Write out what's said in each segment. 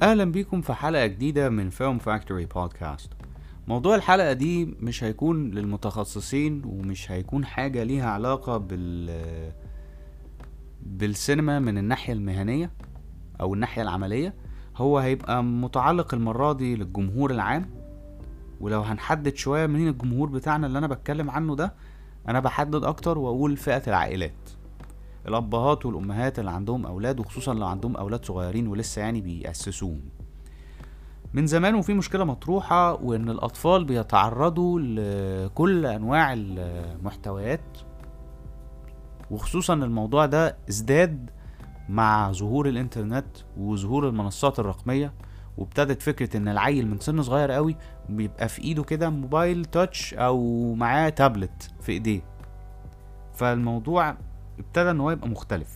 اهلا بيكم في حلقة جديدة من فيلم فاكتوري بودكاست موضوع الحلقة دي مش هيكون للمتخصصين ومش هيكون حاجة ليها علاقة بال بالسينما من الناحية المهنية او الناحية العملية هو هيبقى متعلق المرة دي للجمهور العام ولو هنحدد شوية مين الجمهور بتاعنا اللي انا بتكلم عنه ده انا بحدد اكتر واقول فئة العائلات الابهات والامهات اللي عندهم اولاد وخصوصا لو عندهم اولاد صغيرين ولسه يعني بيأسسوهم من زمان وفي مشكلة مطروحة وان الاطفال بيتعرضوا لكل انواع المحتويات وخصوصا الموضوع ده ازداد مع ظهور الانترنت وظهور المنصات الرقمية وابتدت فكرة ان العيل من سن صغير قوي بيبقى في ايده كده موبايل تاتش او معاه تابلت في ايديه فالموضوع ابتدى ان هو يبقى مختلف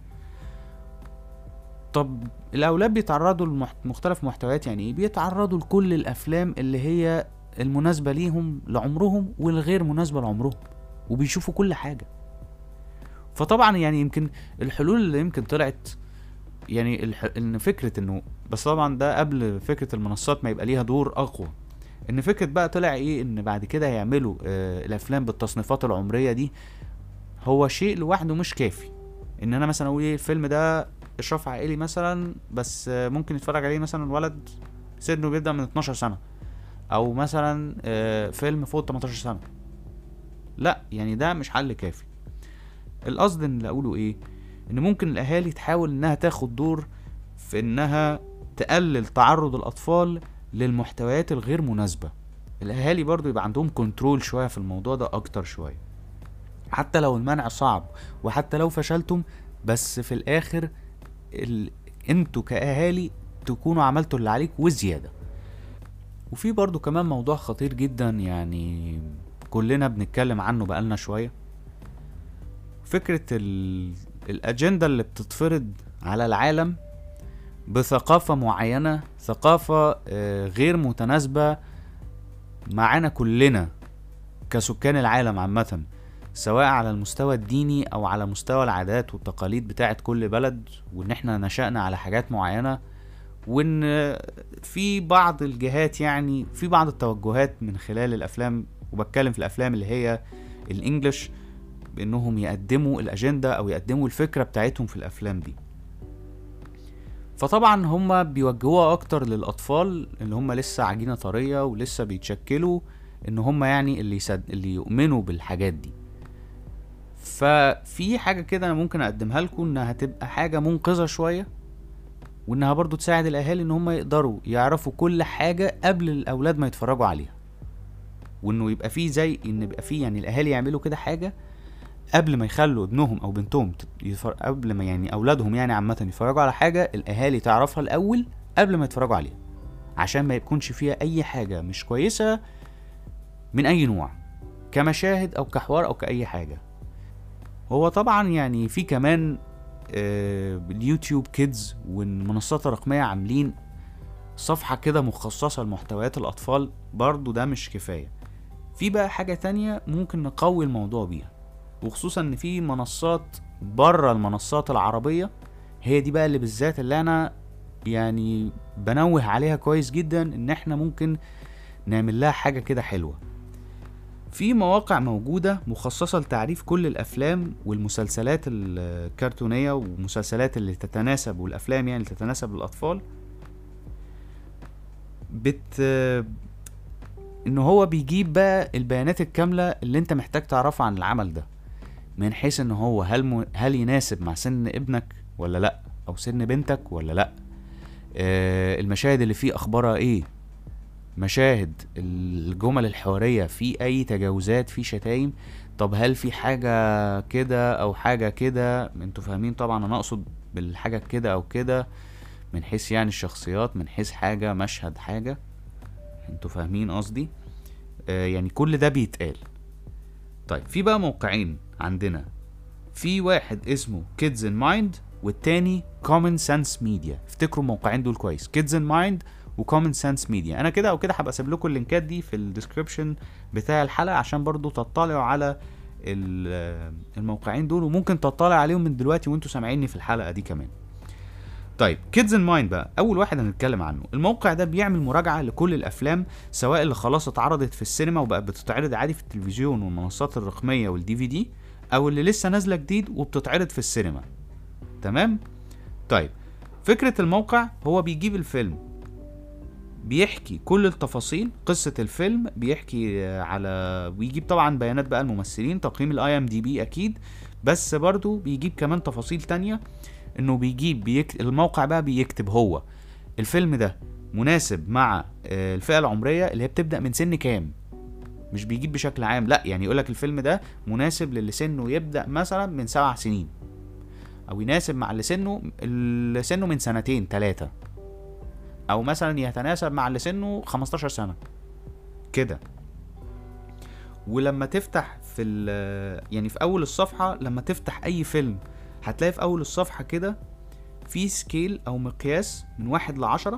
طب الاولاد بيتعرضوا لمختلف محتويات يعني ايه بيتعرضوا لكل الافلام اللي هي المناسبه ليهم لعمرهم والغير مناسبه لعمرهم وبيشوفوا كل حاجه فطبعا يعني يمكن الحلول اللي يمكن طلعت يعني الح... ان فكره انه بس طبعا ده قبل فكره المنصات ما يبقى ليها دور اقوى ان فكره بقى طلع ايه ان بعد كده يعملوا آه الافلام بالتصنيفات العمريه دي هو شيء لوحده مش كافي ان انا مثلا اقول ايه الفيلم ده اشراف عائلي مثلا بس آه ممكن يتفرج عليه مثلا ولد سنه بيبدا من 12 سنه او مثلا آه فيلم فوق 18 سنه لا يعني ده مش حل كافي القصد ان اللي اقوله ايه ان ممكن الاهالي تحاول انها تاخد دور في انها تقلل تعرض الاطفال للمحتويات الغير مناسبه الاهالي برضو يبقى عندهم كنترول شويه في الموضوع ده اكتر شويه حتى لو المنع صعب وحتى لو فشلتم بس في الاخر ال... انتوا كاهالي تكونوا عملتوا اللي عليك وزياده وفي برضو كمان موضوع خطير جدا يعني كلنا بنتكلم عنه بقالنا شويه فكره ال... الاجنده اللي بتتفرض على العالم بثقافة معينة ثقافة غير متناسبة معانا كلنا كسكان العالم عامة سواء على المستوى الديني او على مستوى العادات والتقاليد بتاعت كل بلد وان احنا نشأنا على حاجات معينة وان في بعض الجهات يعني في بعض التوجهات من خلال الافلام وبتكلم في الافلام اللي هي الانجليش بانهم يقدموا الاجندة او يقدموا الفكرة بتاعتهم في الافلام دي فطبعا هما بيوجهوها اكتر للاطفال اللي هما لسه عجينة طرية ولسه بيتشكلوا ان هما يعني اللي يسد... اللي يؤمنوا بالحاجات دي ففي حاجة كده انا ممكن اقدمها لكم انها هتبقى حاجة منقذة شوية وانها برضو تساعد الاهالي ان هم يقدروا يعرفوا كل حاجة قبل الاولاد ما يتفرجوا عليها وانه يبقى فيه زي ان يبقى فيه يعني الاهالي يعملوا كده حاجة قبل ما يخلوا ابنهم او بنتهم يتفر... قبل ما يعني اولادهم يعني عامة يتفرجوا على حاجة الاهالي تعرفها الاول قبل ما يتفرجوا عليها عشان ما يكونش فيها اي حاجة مش كويسة من اي نوع كمشاهد او كحوار او كاي حاجة هو طبعا يعني في كمان آه اليوتيوب كيدز والمنصات الرقمية عاملين صفحة كده مخصصة لمحتويات الأطفال برضو ده مش كفاية في بقى حاجة تانية ممكن نقوي الموضوع بيها وخصوصا ان في منصات بره المنصات العربية هي دي بقى اللي بالذات اللي انا يعني بنوه عليها كويس جدا ان احنا ممكن نعمل لها حاجة كده حلوة في مواقع موجودة مخصصة لتعريف كل الأفلام والمسلسلات الكرتونية والمسلسلات اللي تتناسب والأفلام يعني اللي تتناسب للأطفال بت إن هو بيجيب بقى البيانات الكاملة اللي أنت محتاج تعرفها عن العمل ده من حيث إن هو هل م... هل يناسب مع سن ابنك ولا لأ أو سن بنتك ولا لأ آه المشاهد اللي فيه أخبارها إيه مشاهد الجمل الحوارية في أي تجاوزات في شتايم طب هل في حاجة كده أو حاجة كده انتوا فاهمين طبعا أنا أقصد بالحاجة كده أو كده من حيث يعني الشخصيات من حيث حاجة مشهد حاجة انتوا فاهمين قصدي آه يعني كل ده بيتقال طيب في بقى موقعين عندنا في واحد اسمه Kids in Mind والتاني Common Sense Media افتكروا الموقعين دول كويس Kids in Mind وكومن سنس ميديا انا كده او كده هبقى اسيب لكم اللينكات دي في الديسكربشن بتاع الحلقه عشان برضو تطلعوا على الموقعين دول وممكن تطلع عليهم من دلوقتي وانتوا سامعيني في الحلقه دي كمان طيب كيدز ان مايند بقى اول واحد هنتكلم عنه الموقع ده بيعمل مراجعه لكل الافلام سواء اللي خلاص اتعرضت في السينما وبقت بتتعرض عادي في التلفزيون والمنصات الرقميه والدي في دي او اللي لسه نازله جديد وبتتعرض في السينما تمام طيب فكره الموقع هو بيجيب الفيلم بيحكي كل التفاصيل قصة الفيلم بيحكي آه، على بيجيب طبعا بيانات بقى الممثلين تقييم الاي ام دي بي اكيد بس برضو بيجيب كمان تفاصيل تانية انه بيجيب بيك... الموقع بقى بيكتب هو الفيلم ده مناسب مع آه، الفئة العمرية اللي هي بتبدأ من سن كام مش بيجيب بشكل عام لا يعني يقولك الفيلم ده مناسب للي سنه يبدأ مثلا من سبع سنين او يناسب مع اللي سنه اللي سنه من سنتين ثلاثة او مثلا يتناسب مع اللي سنه 15 سنة كده ولما تفتح في ال- يعني في اول الصفحة لما تفتح اي فيلم هتلاقي في اول الصفحة كده في سكيل او مقياس من واحد لعشرة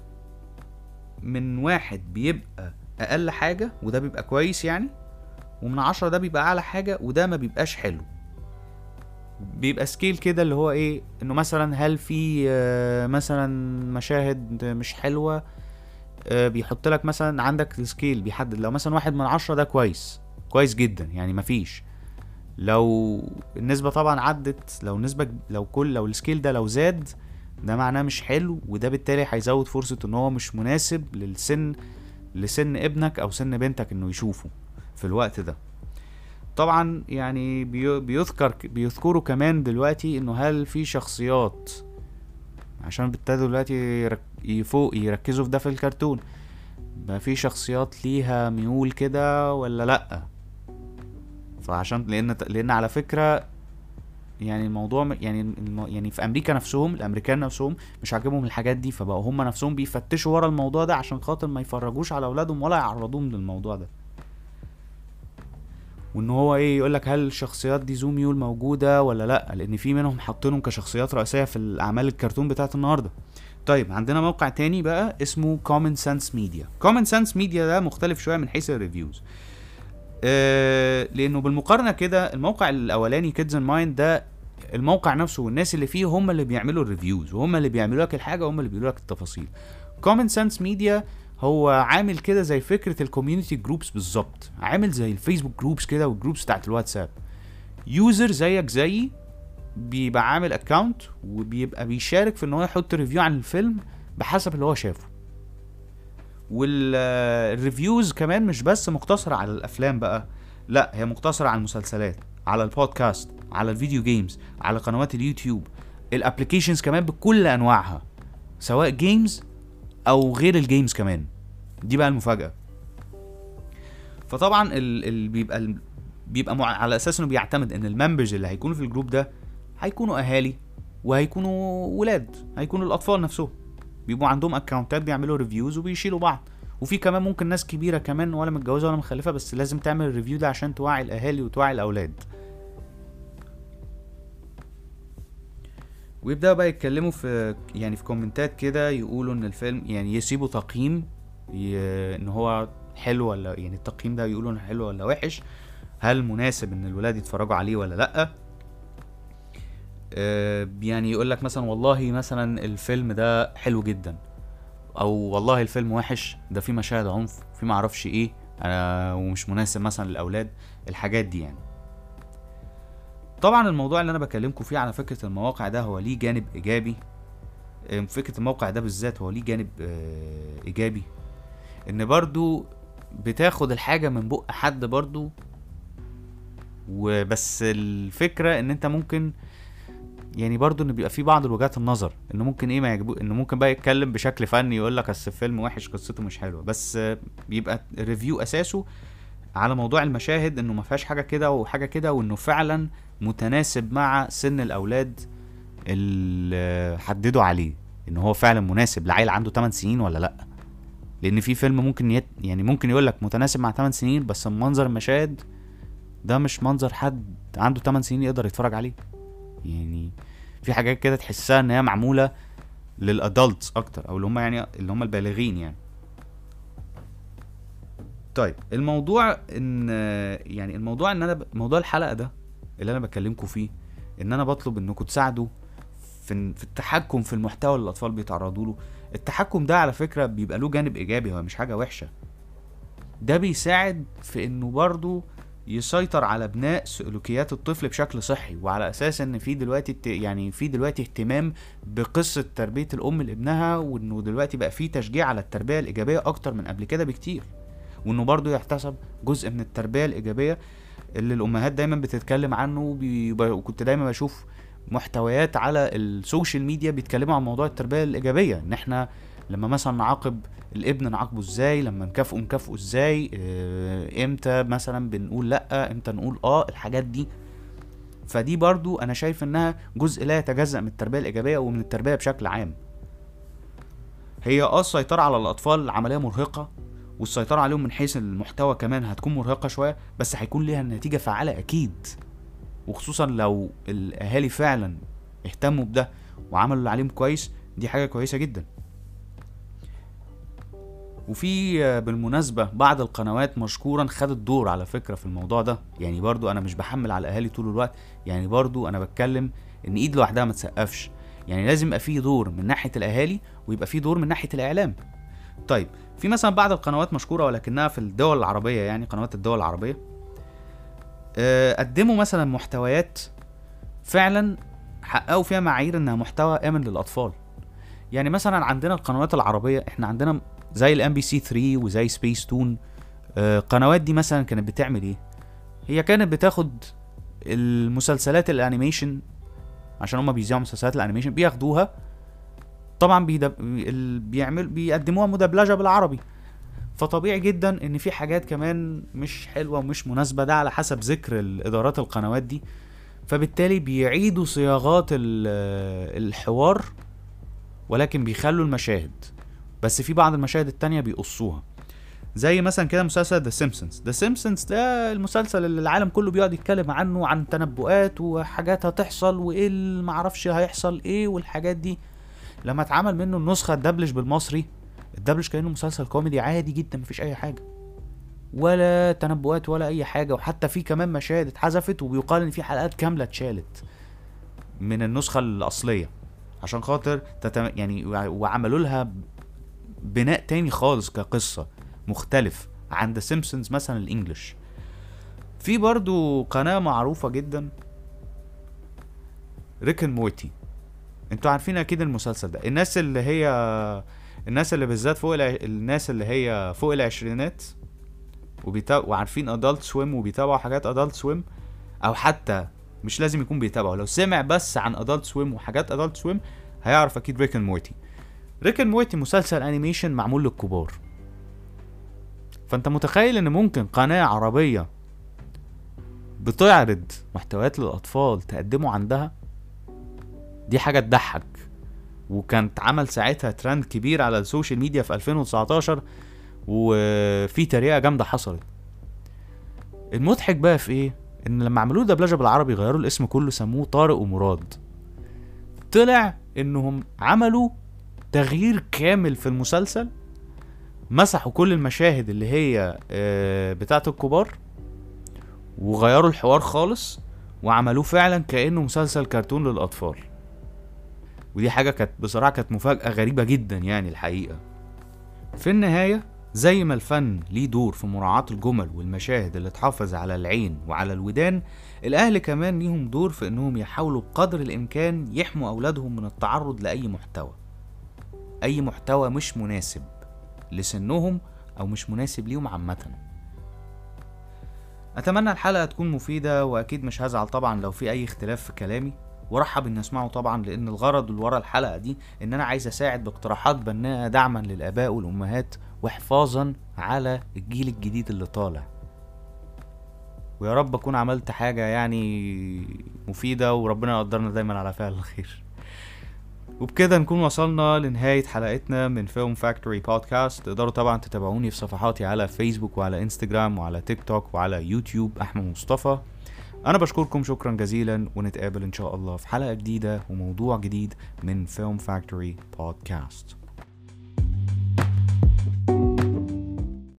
من واحد بيبقى اقل حاجة وده بيبقى كويس يعني ومن عشرة ده بيبقى اعلى حاجة وده ما بيبقاش حلو بيبقى سكيل كده اللي هو ايه انه مثلا هل في آه، مثلا مشاهد مش حلوة آه، بيحط لك مثلا عندك السكيل بيحدد لو مثلا واحد من عشرة ده كويس كويس جدا يعني مفيش لو النسبة طبعا عدت لو النسبة لو كل لو السكيل ده لو زاد ده معناه مش حلو وده بالتالي هيزود فرصة ان هو مش مناسب للسن لسن ابنك او سن بنتك انه يشوفه في الوقت ده طبعا يعني بي- بيذكر بيذكروا كمان دلوقتي انه هل في شخصيات عشان ابتدوا دلوقتي يرك- يفوق يركزوا في ده في الكرتون بقى في شخصيات ليها ميول كده ولا لأ فعشان لان لان على فكرة يعني الموضوع م- يعني الم- يعني في امريكا نفسهم الامريكان نفسهم مش عاجبهم الحاجات دي فبقوا هم نفسهم بيفتشوا ورا الموضوع ده عشان خاطر ما يفرجوش على اولادهم ولا يعرضوهم للموضوع ده وان هو ايه يقول لك هل الشخصيات دي ذو ميول موجوده ولا لا لان في منهم حاطينهم كشخصيات رئيسيه في الاعمال الكرتون بتاعت النهارده طيب عندنا موقع تاني بقى اسمه Common Sense Media Common Sense Media ده مختلف شويه من حيث الريفيوز آه لانه بالمقارنه كده الموقع الاولاني كيدز ان مايند ده الموقع نفسه والناس اللي فيه هم اللي بيعملوا الريفيوز وهم اللي بيعملوا لك الحاجه وهم اللي بيقولوا لك التفاصيل كومن سنس ميديا هو عامل كده زي فكره الكوميونتي جروبس بالظبط عامل زي الفيسبوك جروبس كده والجروبس بتاعت الواتساب يوزر زيك زيي بيبقى عامل اكونت وبيبقى بيشارك في ان هو يحط ريفيو عن الفيلم بحسب اللي هو شافه والريفيوز كمان مش بس مقتصرة على الافلام بقى لا هي مقتصرة على المسلسلات على البودكاست على الفيديو جيمز على قنوات اليوتيوب الابلكيشنز كمان بكل انواعها سواء جيمز او غير الجيمز كمان دي بقى المفاجأة فطبعا ال... ال... بيبقى ال... بيبقى مع... على اساس انه بيعتمد ان الممبرز اللي هيكونوا في الجروب ده هيكونوا اهالي وهيكونوا ولاد هيكونوا الاطفال نفسهم بيبقوا عندهم اكونتات بيعملوا ريفيوز وبيشيلوا بعض وفي كمان ممكن ناس كبيره كمان ولا متجوزه ولا مخلفه بس لازم تعمل الريفيو ده عشان توعي الاهالي وتوعي الاولاد ويبداوا بقى يتكلموا في يعني في كومنتات كده يقولوا ان الفيلم يعني يسيبوا تقييم ي... ان هو حلو ولا يعني التقييم ده يقولوا انه حلو ولا وحش هل مناسب ان الولاد يتفرجوا عليه ولا لا آه، يعني يقول لك مثلا والله مثلا الفيلم ده حلو جدا او والله الفيلم وحش ده فيه مشاهد عنف في معرفش ايه آه ومش مناسب مثلا للاولاد الحاجات دي يعني طبعا الموضوع اللي انا بكلمكم فيه على فكره المواقع ده هو ليه جانب ايجابي آه، فكره الموقع ده بالذات هو ليه جانب آه ايجابي ان برضو بتاخد الحاجه من بق حد برضو وبس الفكره ان انت ممكن يعني برضو ان بيبقى في بعض وجهات النظر انه ممكن ايه ما يعجبو انه ممكن بقى يتكلم بشكل فني يقول لك اصل الفيلم وحش قصته مش حلوه بس آه، بيبقى الريفيو اساسه على موضوع المشاهد انه ما فيهاش حاجه كده وحاجه كده وانه فعلا متناسب مع سن الاولاد اللي حددوا عليه ان هو فعلا مناسب لعيل عنده 8 سنين ولا لا لان في فيلم ممكن يت... يعني ممكن يقول لك متناسب مع 8 سنين بس منظر المشاهد ده مش منظر حد عنده 8 سنين يقدر يتفرج عليه يعني في حاجات كده تحسها ان هي معموله للادلتس اكتر او اللي هم يعني اللي هم البالغين يعني طيب الموضوع ان يعني الموضوع ان انا ب... موضوع الحلقه ده اللي انا بكلمكم فيه ان انا بطلب انكم تساعدوا في في التحكم في المحتوى اللي الاطفال بيتعرضوا له التحكم ده على فكره بيبقى له جانب ايجابي هو مش حاجه وحشه ده بيساعد في انه برضه يسيطر على بناء سلوكيات الطفل بشكل صحي وعلى اساس ان في دلوقتي الت- يعني في دلوقتي اهتمام بقصه تربيه الام لابنها وانه دلوقتي بقى في تشجيع على التربيه الايجابيه اكتر من قبل كده بكتير وانه برضه يحتسب جزء من التربيه الايجابيه اللي الامهات دايما بتتكلم عنه وبي- وكنت دايما بشوف محتويات على السوشيال ميديا بيتكلموا عن موضوع التربيه الايجابيه ان احنا لما مثلا نعاقب الابن نعاقبه ازاي لما نكافئه نكافئه ازاي اه امتى مثلا بنقول لا امتى نقول اه الحاجات دي فدي برضو انا شايف انها جزء لا يتجزأ من التربيه الايجابيه ومن التربيه بشكل عام هي اه السيطره على الاطفال عمليه مرهقه والسيطره عليهم من حيث المحتوى كمان هتكون مرهقه شويه بس هيكون ليها نتيجه فعاله اكيد وخصوصا لو الاهالي فعلا اهتموا بده وعملوا اللي عليهم كويس دي حاجه كويسه جدا وفي آه، بالمناسبة بعض القنوات مشكورا خدت دور على فكرة في الموضوع ده يعني برضو انا مش بحمل على الاهالي طول الوقت يعني برضو انا بتكلم ان ايد لوحدها ما تسقفش يعني لازم يبقى في دور من ناحية الاهالي ويبقى في دور من ناحية الاعلام طيب في مثلا بعض القنوات مشكورة ولكنها في الدول العربية يعني قنوات الدول العربية آه، قدموا مثلا محتويات فعلا حققوا فيها معايير انها محتوى امن للاطفال يعني مثلا عندنا القنوات العربيه احنا عندنا زي الام بي سي 3 وزي سبيس تون آه، القنوات دي مثلا كانت بتعمل ايه هي كانت بتاخد المسلسلات الانيميشن عشان هما بيذيعوا مسلسلات الانيميشن بياخدوها طبعا بيدب... ال- بيعمل بيقدموها مدبلجه بالعربي فطبيعي جدا ان في حاجات كمان مش حلوه ومش مناسبه ده على حسب ذكر الادارات القنوات دي فبالتالي بيعيدوا صياغات ال- الحوار ولكن بيخلوا المشاهد بس في بعض المشاهد التانية بيقصوها زي مثلا كده مسلسل ذا سيمبسونز ذا سيمبسونز ده المسلسل اللي العالم كله بيقعد يتكلم عنه عن تنبؤات وحاجات هتحصل وايه اللي معرفش هيحصل ايه والحاجات دي لما اتعمل منه النسخة الدبلج بالمصري الدبلج كأنه مسلسل كوميدي عادي جدا مفيش اي حاجة ولا تنبؤات ولا اي حاجة وحتى في كمان مشاهد اتحذفت وبيقال ان في حلقات كاملة اتشالت من النسخة الأصلية عشان خاطر تتم... يعني وع- وعملوا لها بناء تاني خالص كقصة مختلف عن ذا سيمبسونز مثلا الانجليش في برضو قناة معروفة جدا ريكن مورتي انتوا عارفين اكيد المسلسل ده الناس اللي هي الناس اللي بالذات فوق الع... الناس اللي هي فوق العشرينات وبيتا... وعارفين ادلت سويم وبيتابعوا حاجات ادلت سويم او حتى مش لازم يكون بيتابعوا لو سمع بس عن ادلت سويم وحاجات ادلت سويم هيعرف اكيد ريكن مورتي ريكن مورتي مسلسل انيميشن معمول للكبار فانت متخيل ان ممكن قناة عربية بتعرض محتويات للاطفال تقدمه عندها دي حاجة تضحك وكانت عمل ساعتها ترند كبير على السوشيال ميديا في 2019 وفي تريقة جامدة حصلت المضحك بقى في ايه ان لما عملوه دبلجة بالعربي غيروا الاسم كله سموه طارق ومراد طلع انهم عملوا تغيير كامل في المسلسل مسحوا كل المشاهد اللي هي آه، بتاعت الكبار وغيروا الحوار خالص وعملوه فعلا كأنه مسلسل كرتون للأطفال ودي حاجة كانت بصراحة كانت مفاجأة غريبة جدا يعني الحقيقة في النهاية زي ما الفن ليه دور في مراعاة الجمل والمشاهد اللي تحافظ على العين وعلى الودان الأهل كمان ليهم دور في إنهم يحاولوا بقدر الإمكان يحموا أولادهم من التعرض لأي محتوى أي محتوى مش مناسب لسنهم أو مش مناسب ليهم عامةً اتمنى الحلقه تكون مفيده واكيد مش هزعل طبعا لو في اي اختلاف في كلامي وارحب ان اسمعه طبعا لان الغرض اللي ورا الحلقه دي ان انا عايز اساعد باقتراحات بناءه دعما للاباء والامهات وحفاظا على الجيل الجديد اللي طالع ويا رب اكون عملت حاجه يعني مفيده وربنا يقدرنا دايما على فعل الخير وبكده نكون وصلنا لنهاية حلقتنا من فيلم فاكتوري بودكاست تقدروا طبعا تتابعوني في صفحاتي على فيسبوك وعلى انستجرام وعلى تيك توك وعلى يوتيوب أحمد مصطفى أنا بشكركم شكرا جزيلا ونتقابل إن شاء الله في حلقة جديدة وموضوع جديد من فيلم فاكتوري بودكاست